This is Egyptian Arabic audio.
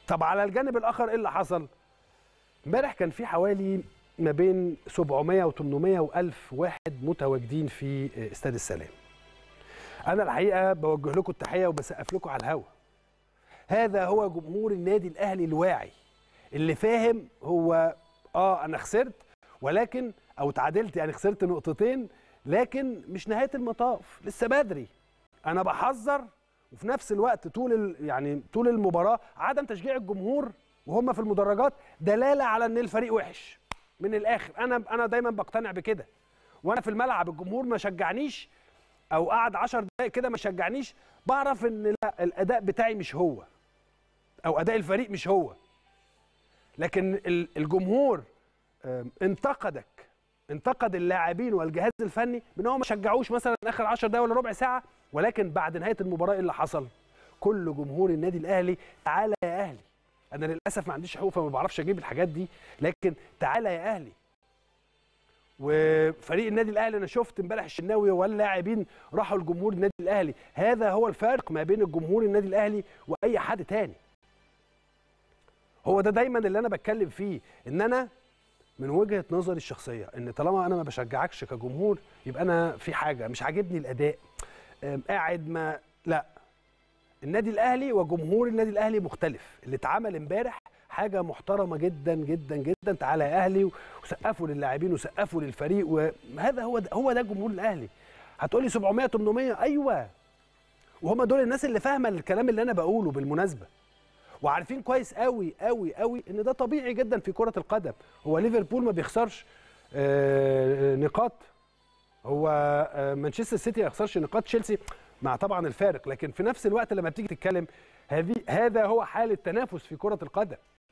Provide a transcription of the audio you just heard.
طب على الجانب الاخر ايه اللي حصل امبارح كان في حوالي ما بين 700 و800 و1000 واحد متواجدين في استاد السلام انا الحقيقه بوجه لكم التحيه وبسقف لكم على الهوا هذا هو جمهور النادي الاهلي الواعي اللي فاهم هو اه انا خسرت ولكن او تعادلت يعني خسرت نقطتين لكن مش نهايه المطاف لسه بدري انا بحذر وفي نفس الوقت طول ال... يعني طول المباراه عدم تشجيع الجمهور وهم في المدرجات دلاله على ان الفريق وحش من الاخر انا انا دايما بقتنع بكده وانا في الملعب الجمهور ما شجعنيش او قعد 10 دقائق كده ما شجعنيش بعرف ان لا الاداء بتاعي مش هو او اداء الفريق مش هو لكن الجمهور انتقدك انتقد اللاعبين والجهاز الفني بان هو ما شجعوش مثلا اخر 10 دقائق ولا ربع ساعه ولكن بعد نهايه المباراه ايه اللي حصل؟ كل جمهور النادي الاهلي تعالى يا اهلي انا للاسف ما عنديش حقوق فما بعرفش اجيب الحاجات دي لكن تعالى يا اهلي وفريق النادي الاهلي انا شفت امبارح الشناوي واللاعبين راحوا لجمهور النادي الاهلي هذا هو الفارق ما بين الجمهور النادي الاهلي واي حد تاني هو ده دايما اللي انا بتكلم فيه ان انا من وجهه نظري الشخصيه ان طالما انا ما بشجعكش كجمهور يبقى انا في حاجه مش عاجبني الاداء قاعد ما لا النادي الاهلي وجمهور النادي الاهلي مختلف اللي اتعمل امبارح حاجه محترمه جدا جدا جدا تعالى يا اهلي وسقفوا للاعبين وسقفوا للفريق وهذا هو ده هو ده جمهور الاهلي هتقولي 700 800 ايوه وهم دول الناس اللي فاهمه الكلام اللي انا بقوله بالمناسبه وعارفين كويس قوي قوي قوي ان ده طبيعي جدا في كره القدم هو ليفربول ما بيخسرش نقاط هو مانشستر سيتي ما يخسرش نقاط تشيلسي مع طبعا الفارق لكن في نفس الوقت لما بتيجي تتكلم هذه هذا هو حال التنافس في كره القدم